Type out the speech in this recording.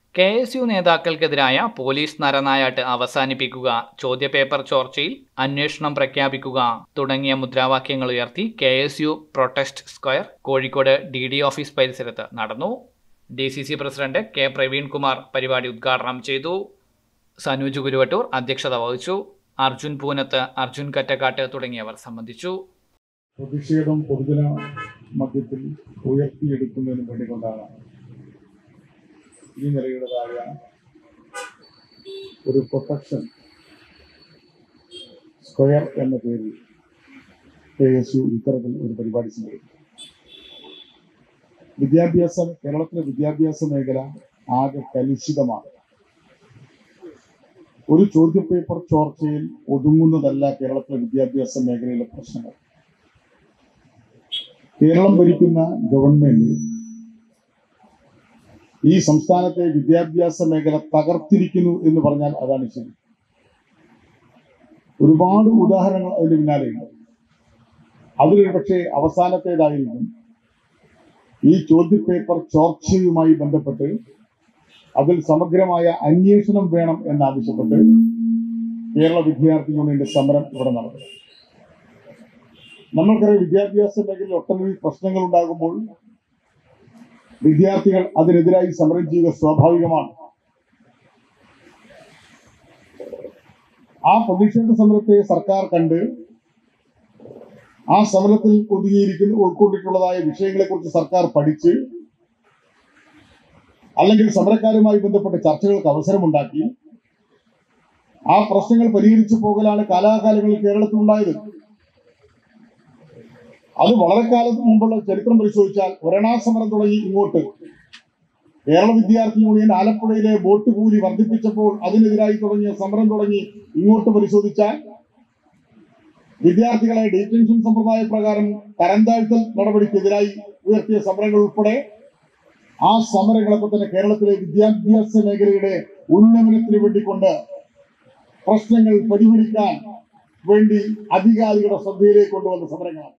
K S U നേതാക്കൾക്കെതിരായ police നരനായാട്ട് അവസാനിപ്പിക്കുക ചോദ്യപേപ്പർ ചോർച്ചയിൽ അന്വേഷണം പ്രഖ്യാപിക്കുക തുടങ്ങിയ മുദ്രാവാക്യങ്ങൾ ഉയർത്തി K S U protest square Kozhikode D D office പരിസരത്ത് നടന്നു D C C president K Praveen Kumar പരിപാടി ഉദ്ഘാടനം ചെയ്തു സനൂജ് ഗുരുവട്ടൂർ അധ്യക്ഷത വഹിച്ചു അർജുൻ പൂനത്ത് അർജുൻ കറ്റക്കാട്ട് തുടങ്ങിയവർ സംബന്ധിച്ചു പ്രതിഷേധം പൊതുജന മധ്യത്തിൽ ഉയർത്തിയെടുക്കുന്നതിന് വേണ്ടിക്കൊണ്ടാണ് ഈ നിലയുടേതായ ഒരു പ്രൊട്ടക്ഷൻ സ്ക്വയർ എന്ന പേരിൽ കെ എസ് യു ഇത്തരത്തിൽ ഒരു പരിപാടി സംഘടിപ്പിച്ചു വിദ്യാഭ്യാസം കേരളത്തിലെ വിദ്യാഭ്യാസ മേഖല ആകെ കലുഷിതമാണ് ഒരു ചോദ്യപേപ്പർ ചോർച്ചയിൽ ഒതുങ്ങുന്നതല്ല കേരളത്തിലെ വിദ്യാഭ്യാസ മേഖലയിലെ പ്രശ്നങ്ങൾ കേരളം ഭരിക്കുന്ന ഗവൺമെന്റ് ഈ സംസ്ഥാനത്തെ വിദ്യാഭ്യാസ മേഖല തകർത്തിരിക്കുന്നു എന്ന് പറഞ്ഞാൽ അതാണ് ശരി ഒരുപാട് ഉദാഹരണങ്ങൾ അതിന് പിന്നാലെയുണ്ട് അതിലൊരു പക്ഷേ അവസാനത്തേതായിരിക്കും ഈ ചോദ്യപേപ്പർ ചോർച്ചയുമായി ബന്ധപ്പെട്ട് അതിൽ സമഗ്രമായ അന്വേഷണം വേണം എന്നാവശ്യപ്പെട്ട് കേരള വിദ്യാർത്ഥി യൂണിയന്റെ സമരം ഇവിടെ നടന്നു നമ്മൾക്കറിയാം വിദ്യാഭ്യാസ മേഖലയിൽ ഒട്ടനവധി പ്രശ്നങ്ങൾ ഉണ്ടാകുമ്പോൾ വിദ്യാർത്ഥികൾ അതിനെതിരായി സമരം ചെയ്യുക സ്വാഭാവികമാണ് ആ പ്രതിഷേധ സമരത്തെ സർക്കാർ കണ്ട് ആ സമരത്തിൽ ഒതുങ്ങിയിരിക്കുന്ന ഉൾക്കൊണ്ടിട്ടുള്ളതായ വിഷയങ്ങളെക്കുറിച്ച് സർക്കാർ പഠിച്ച് അല്ലെങ്കിൽ സമരക്കാരുമായി ബന്ധപ്പെട്ട ചർച്ചകൾക്ക് അവസരമുണ്ടാക്കി ആ പ്രശ്നങ്ങൾ പരിഹരിച്ചു പോകലാണ് കാലാകാലങ്ങളിൽ കേരളത്തിൽ ഉണ്ടായത് അത് വളരെ കാലത്ത് മുമ്പുള്ള ചരിത്രം പരിശോധിച്ചാൽ ഒരണാ സമരം തുടങ്ങി ഇങ്ങോട്ട് കേരള വിദ്യാർത്ഥി യൂണിയൻ ആലപ്പുഴയിലെ ബോട്ട് കൂലി വർദ്ധിപ്പിച്ചപ്പോൾ അതിനെതിരായി തുടങ്ങിയ സമരം തുടങ്ങി ഇങ്ങോട്ട് പരിശോധിച്ചാൽ വിദ്യാർത്ഥികളെ ഡീറ്റൻഷൻ സമ്പ്രദായ പ്രകാരം തരംതാഴ്ത്തൽ നടപടിക്കെതിരായി ഉയർത്തിയ സമരങ്ങൾ ഉൾപ്പെടെ ആ സമരങ്ങളൊക്കെ തന്നെ കേരളത്തിലെ വിദ്യാഭ്യാസ മേഖലയുടെ ഉന്നമനത്തിന് വേണ്ടിക്കൊണ്ട് പ്രശ്നങ്ങൾ പരിഹരിക്കാൻ വേണ്ടി അധികാരികളുടെ ശ്രദ്ധയിലേക്ക് കൊണ്ടുവന്ന സമരങ്ങളാണ്